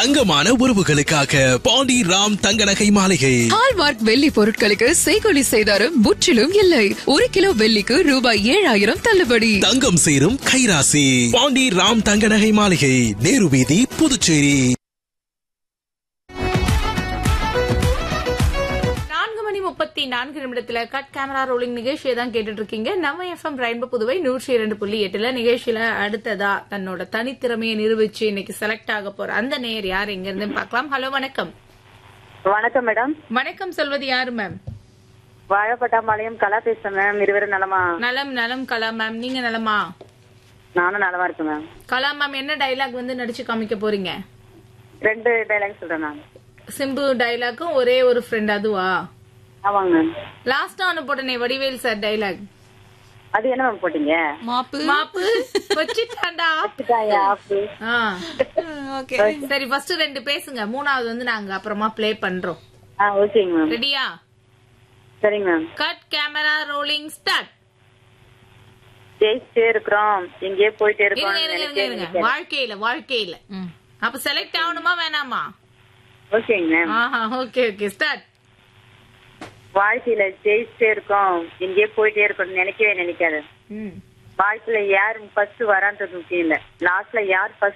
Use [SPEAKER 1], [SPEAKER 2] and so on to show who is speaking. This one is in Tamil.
[SPEAKER 1] தங்கமான உறவுகளுக்காக பாண்டி ராம் தங்க நகை மாளிகை
[SPEAKER 2] ஹால்மார்க் வெள்ளி பொருட்களுக்கு செய்கொலி செய்தாரும் முற்றிலும் இல்லை ஒரு கிலோ வெள்ளிக்கு ரூபாய் ஏழாயிரம் தள்ளுபடி
[SPEAKER 1] தங்கம் சேரும் கைராசி பாண்டி ராம் தங்க நகை மாளிகை நேரு வீதி புதுச்சேரி
[SPEAKER 3] நான்கு மணி முப்பத்தி நான்கு நிமிடத்துல கட் கேமரா ரோலிங் நிகழ்ச்சியை தான் கேட்டுட்டு இருக்கீங்க நம்ம எஃப்எம் ரெயின்போ புதுவை நூற்றி இரண்டு புள்ளி எட்டுல நிகழ்ச்சியில அடுத்ததா தன்னோட தனித்திறமையை நிரூபிச்சு இன்னைக்கு செலக்ட் ஆக போற அந்த நேர் யார் எங்க இருந்து பார்க்கலாம் ஹலோ வணக்கம்
[SPEAKER 4] வணக்கம் மேடம்
[SPEAKER 3] வணக்கம் சொல்வது யாரு மேம்
[SPEAKER 4] வாழப்பட்டாம்பாளையம் கலா பேசுறேன் மேம் இருவரும் நலமா
[SPEAKER 3] நலம் நலம் கலா மேம் நீங்க நலமா
[SPEAKER 4] நானும் நலமா இருக்கேன் மேம்
[SPEAKER 3] கலா மேம் என்ன டைலாக் வந்து நடிச்சு காமிக்க போறீங்க
[SPEAKER 4] ரெண்டு டைலாக் சொல்றேன் மேம்
[SPEAKER 3] சிம்பு டைலாக்கும் ஒரே ஒரு ஃப்ரெண்ட் அதுவா
[SPEAKER 4] ஆமாங்க மேம்
[SPEAKER 3] லாஸ்டா ஒன்னு போட்டனே வடிவேல் சார் டைலாக்
[SPEAKER 4] அது என்ன மேம் போட்டீங்க
[SPEAKER 2] மாப்பு
[SPEAKER 3] மாப்பு வச்சுட்டாண்டா
[SPEAKER 4] வச்சுட்டாயா, ஆப்பு.
[SPEAKER 3] ஆ.
[SPEAKER 2] ஓகே
[SPEAKER 3] சரி ஃபர்ஸ்ட் ரெண்டு பேசுங்க மூணாவது வந்து நாங்க அப்புறமா ப்ளே பண்றோம்
[SPEAKER 4] ஆ ஓகேங்க மேம்
[SPEAKER 3] ரெடியா
[SPEAKER 4] சரிங்க ma'am
[SPEAKER 3] cut camera rolling start
[SPEAKER 4] ஜெயிச்சுட்டே இருக்கிறோம் எங்கேயோ போயிட்டே இருக்கோம்
[SPEAKER 3] இருங்க இருங்க இருங்க இருங்க வாழ்க்கையில வாழ்க்கையில ம். அப்ப செலக்ட் ஆகணுமா வேணாமா
[SPEAKER 4] ஓகேங்க மேம்
[SPEAKER 3] ஆஹா ஓகே ஓகே ஸ்டார்ட்
[SPEAKER 4] வாழ்க்கையில ஜெயிச்சுட்டே இருக்கோம் எங்கேயோ போயிட்டே இருக்கோம் நினைக்கவே நினைக்காது
[SPEAKER 3] ம்
[SPEAKER 4] வாழ்க்கையில யார் ஃபர்ஸ்ட் வரான்றது முக்கியம் இல்ல லாஸ்ட்ல யார் ஃபர்ஸ்ட்